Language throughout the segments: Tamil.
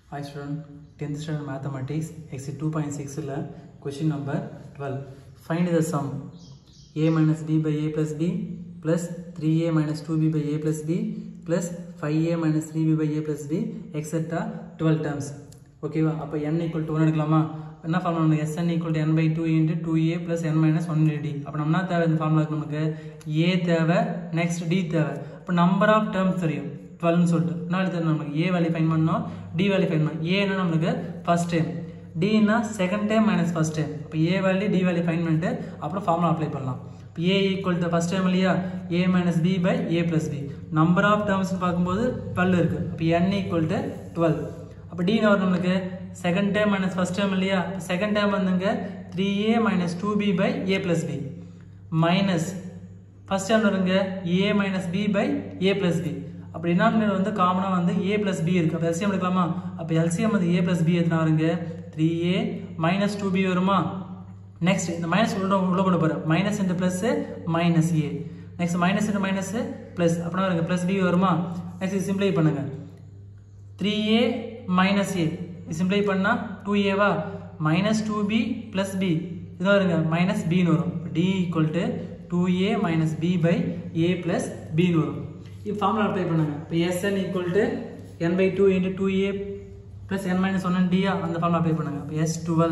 Hi student, 10th standard mathematics, exercise 2.6 ல question number 12. Find the sum a minus b by a plus b plus 3a minus 2b by a plus b plus 5a minus 3b by a plus b etc. 12 terms. ஓகேவா அப்போ n equal to 1 எடுக்கலாமா என்ன formula sn equal to n by 2 into 2a plus n minus 1 into d அப்போ நம்ம என்ன தேவை இந்த ஃபார்முலாக்கு நமக்கு a தேவை நெக்ஸ்ட் d தேவை அப்போ நம்பர் ஆஃப் டேர்ம்ஸ் தெரியும் டுவெல்னு சொல்லிட்டு என்ன தெரியும் நமக்கு ஏ வேல்யூ ஃபைன் பண்ணோம் டி வேல்யூ ஃபைன் பண்ணோம் ஏன்னா நம்மளுக்கு ஃபர்ஸ்ட் டைம் டின்னா second time minus first time இப்போ A value D value find பண்ணிட்டு அப்புறம் ஃபார்முலா அப்ளை பண்ணலாம் இப்போ A equal to first time இல்லையா A minus B by A plus B number of terms பார்க்கும்போது டுவெல் இருக்குது அப்போ என் ஈக்குவல் டு டுவெல் அப்போ டின்னு வரும் நம்மளுக்கு second time minus first time இல்லையா செகண்ட் டைம் வந்துங்க three A minus two B by A plus B minus first time வருங்க A minus B by A plus B அப்போ டினாமினேட்டர் வந்து காமனாக வந்து ஏ ப்ளஸ் பி இருக்குது அப்போ எல்சிஎம் எடுக்கலாமா அப்போ எல்சிஎம் வந்து ஏ ப்ளஸ் பி எத்தனை வருங்க three A minus two B வருமா நெக்ஸ்ட் இந்த மைனஸ் உள்ள உள்ள கொண்டு போகிறேன் minus into plus minus A next minus into minus plus அப்படின்னா வருங்க ப்ளஸ் பி வருமா நெக்ஸ்ட் சிம்பிளை பண்ணுங்க த்ரீ ஏ மைனஸ் ஏ சிம்பிளை பண்ணால் டூ ஏவா minus two B plus B இது வருங்க மைனஸ் பின்னு வரும் D equal to two A minus B by A ப்ளஸ் பின்னு வரும் இப்போ ஃபார்முலா அப்ளை பண்ணுங்க இப்போ SN equal to N by two into two A plus N minus one டியா அந்த ஃபார்முலா அப்ளை பண்ணுங்க இப்போ S twelve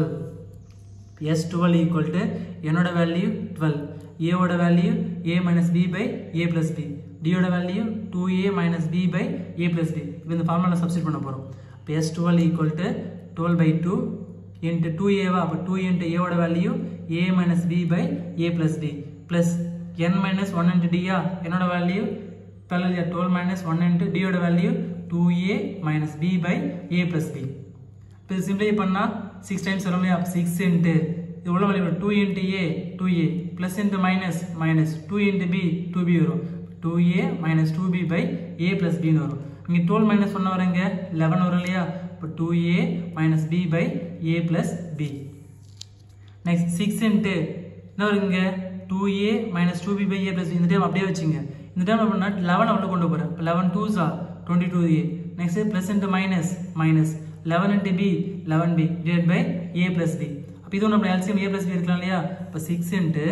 S twelve equal to என்னோட வேல்யூ டுவெல் ஏவோட value A minus B by A plus B டியோட value two A minus B by A plus B இப்போ இந்த ஃபார்முலா சப்ஸ்டிட் பண்ண போகிறோம் இப்போ S twelve equal to twelve by two into two ஏவா அப்போ டூ இன்ட்டு ஏவோட value A minus B by A plus B plus N minus one into டியா என்னோட value twelve twelve minus one into டியோட value two A minus B by A plus B இப்போ சிம்பிளை பண்ணால் சிக்ஸ் டைம்ஸ் வரும் இல்லையா சிக்ஸ் இன்ட்டு இது உள்ள value two into A two A plus into minus minus two into B two B வரும் two A minus two B by A ப்ளஸ் பின்னு வரும் இங்கே டுவெல் மைனஸ் ஒன்று வரங்க லெவன் வரும் இல்லையா இப்போ two A minus B by A plus B next six into என்ன வருங்க two A minus two B by A plus இந்த டைம் அப்படியே வச்சுங்க இந்த டைம் என்ன பண்ணால் லெவன் உள்ள கொண்டு போகிறேன் இப்போ லெவன் டூ சா twenty two A next plus into minus minus eleven into B eleven B divide by A plus B அப்போ இதுவும் நம்ம எல்சிஎம் ஏ ப்ளஸ் பி இருக்கலாம் இல்லையா இப்போ six into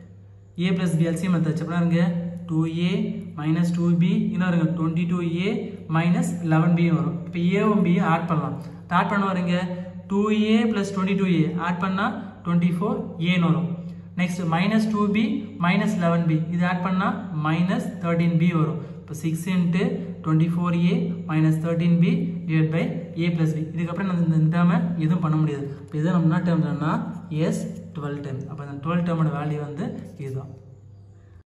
A plus B LCM எடுத்தாச்சு அப்படின்னா இருங்க two A minus two B இன்னும் இருங்க twenty two A minus eleven B வரும் இப்போ ஏவும் பி ஆட் பண்ணலாம் ஆட் பண்ண வருங்க two A plus twenty two A add பண்ணால் டுவெண்ட்டி ஃபோர் ஏன்னு வரும் next minus two B minus eleven B இது ஆட் பண்ணால் மைனஸ் தேர்ட்டீன் பி வரும் இப்போ six into twenty four A minus thirteen B divide by A plus B இதுக்கப்புறம் நம்ம இந்த டேர்மை எதுவும் பண்ண முடியாது இப்போ இது நம்ம என்ன டேர்ம் எஸ் டுவெல் டேர்ம் அப்போ இந்த டுவெல் டேர்மோட வேல்யூ வந்து இதுதான்